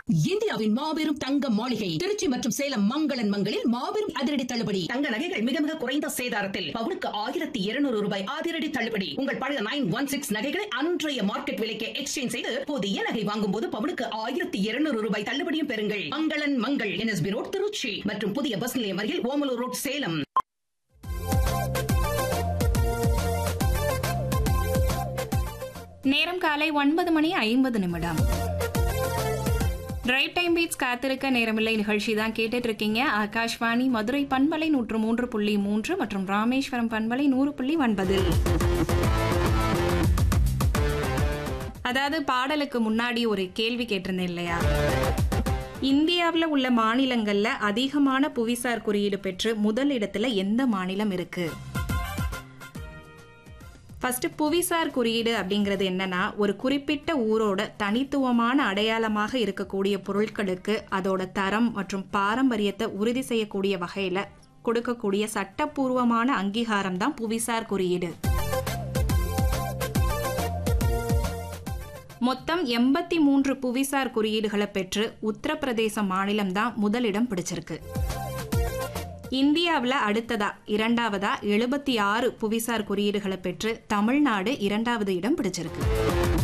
இந்தியாவின் மாபெரும் தங்க மாளிகை திருச்சி மற்றும் சேலம் மங்களன் மங்களில் மாபெரும் அதிரடி தள்ளுபடி தங்க நகைகள் மிக மிக குறைந்த சேதாரத்தில் பவுனுக்கு ஆயிரத்தி இருநூறு ரூபாய் அதிரடி தள்ளுபடி உங்கள் பழைய நைன் ஒன் சிக்ஸ் நகைகளை அன்றைய மார்க்கெட் விலைக்கு எக்ஸ்சேஞ்ச் செய்து புதிய நகை வாங்கும் போது பவுனுக்கு ஆயிரத்தி இருநூறு ரூபாய் தள்ளுபடியும் பெறுங்கள் மங்களன் மங்கள் என்எஸ்பி ரோட் திருச்சி மற்றும் புதிய பஸ் நிலையம் அருகில் ஓமலூர் ரோட் சேலம் நேரம் காலை ஒன்பது மணி ஐம்பது நிமிடம் ரைட் டைம் பீட்ஸ் காத்திருக்க நேரமில்லை நிகழ்ச்சி தான் கேட்டுட்டு இருக்கீங்க ஆகாஷ்வாணி மதுரை பண்பலை நூற்று மூன்று புள்ளி மூன்று மற்றும் ராமேஸ்வரம் பண்பலை நூறு புள்ளி ஒன்பது அதாவது பாடலுக்கு முன்னாடி ஒரு கேள்வி கேட்டிருந்தேன் இல்லையா இந்தியாவில் உள்ள மாநிலங்கள்ல அதிகமான புவிசார் குறியீடு பெற்று முதல் இடத்துல எந்த மாநிலம் இருக்கு ஃபர்ஸ்ட் புவிசார் குறியீடு அப்படிங்கிறது என்னன்னா ஒரு குறிப்பிட்ட ஊரோட தனித்துவமான அடையாளமாக இருக்கக்கூடிய பொருட்களுக்கு அதோட தரம் மற்றும் பாரம்பரியத்தை உறுதி செய்யக்கூடிய வகையில கொடுக்கக்கூடிய சட்டப்பூர்வமான அங்கீகாரம் தான் புவிசார் குறியீடு மொத்தம் எண்பத்தி மூன்று புவிசார் குறியீடுகளை பெற்று உத்தரப்பிரதேச மாநிலம் தான் முதலிடம் பிடிச்சிருக்கு இந்தியாவில் அடுத்ததா இரண்டாவதா எழுபத்தி ஆறு புவிசார் குறியீடுகளை பெற்று தமிழ்நாடு இரண்டாவது இடம் பிடிச்சிருக்கு